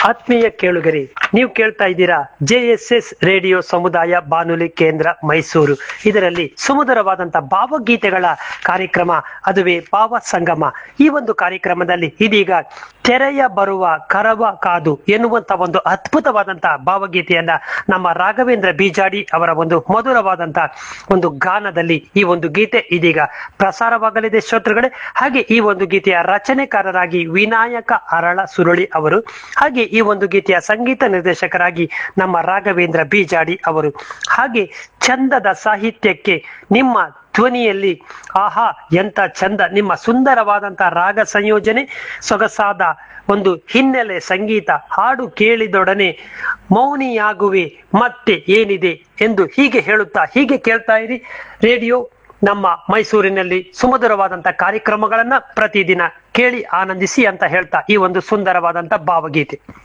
ಆತ್ಮೀಯ ಕೇಳುಗರಿ ನೀವು ಕೇಳ್ತಾ ಇದ್ದೀರಾ ಜೆ ಎಸ್ ಎಸ್ ರೇಡಿಯೋ ಸಮುದಾಯ ಬಾನುಲಿ ಕೇಂದ್ರ ಮೈಸೂರು ಇದರಲ್ಲಿ ಸುಮಧುರವಾದಂತ ಭಾವಗೀತೆಗಳ ಕಾರ್ಯಕ್ರಮ ಅದುವೇ ಭಾವ ಸಂಗಮ ಈ ಒಂದು ಕಾರ್ಯಕ್ರಮದಲ್ಲಿ ಇದೀಗ ತೆರೆಯ ಬರುವ ಕರವ ಕಾದು ಎನ್ನುವಂತ ಒಂದು ಅದ್ಭುತವಾದಂತ ಭಾವಗೀತೆಯನ್ನ ನಮ್ಮ ರಾಘವೇಂದ್ರ ಬೀಜಾಡಿ ಅವರ ಒಂದು ಮಧುರವಾದಂತ ಒಂದು ಗಾನದಲ್ಲಿ ಈ ಒಂದು ಗೀತೆ ಇದೀಗ ಪ್ರಸಾರವಾಗಲಿದೆ ಶ್ರೋತೃಗಳೇ ಹಾಗೆ ಈ ಒಂದು ಗೀತೆಯ ರಚನೆಕಾರರಾಗಿ ವಿನಾಯಕ ಅರಳ ಸುರುಳಿ ಅವರು ಹಾಗೆ ಈ ಒಂದು ಗೀತೆಯ ಸಂಗೀತ ನಿರ್ದೇಶಕರಾಗಿ ನಮ್ಮ ರಾಘವೇಂದ್ರ ಬೀಜಾಡಿ ಅವರು ಹಾಗೆ ಚಂದದ ಸಾಹಿತ್ಯಕ್ಕೆ ನಿಮ್ಮ ಧ್ವನಿಯಲ್ಲಿ ಆಹಾ ಎಂತ ಚಂದ ನಿಮ್ಮ ಸುಂದರವಾದಂತ ರಾಗ ಸಂಯೋಜನೆ ಸೊಗಸಾದ ಒಂದು ಹಿನ್ನೆಲೆ ಸಂಗೀತ ಹಾಡು ಕೇಳಿದೊಡನೆ ಮೌನಿಯಾಗುವೆ ಮತ್ತೆ ಏನಿದೆ ಎಂದು ಹೀಗೆ ಹೇಳುತ್ತಾ ಹೀಗೆ ಕೇಳ್ತಾ ಇರಿ ರೇಡಿಯೋ ನಮ್ಮ ಮೈಸೂರಿನಲ್ಲಿ ಸುಮಧುರವಾದಂತ ಕಾರ್ಯಕ್ರಮಗಳನ್ನ ಪ್ರತಿದಿನ ಕೇಳಿ ಆನಂದಿಸಿ ಅಂತ ಹೇಳ್ತಾ ಈ ಒಂದು ಸುಂದರವಾದಂತ ಭಾವಗೀತೆ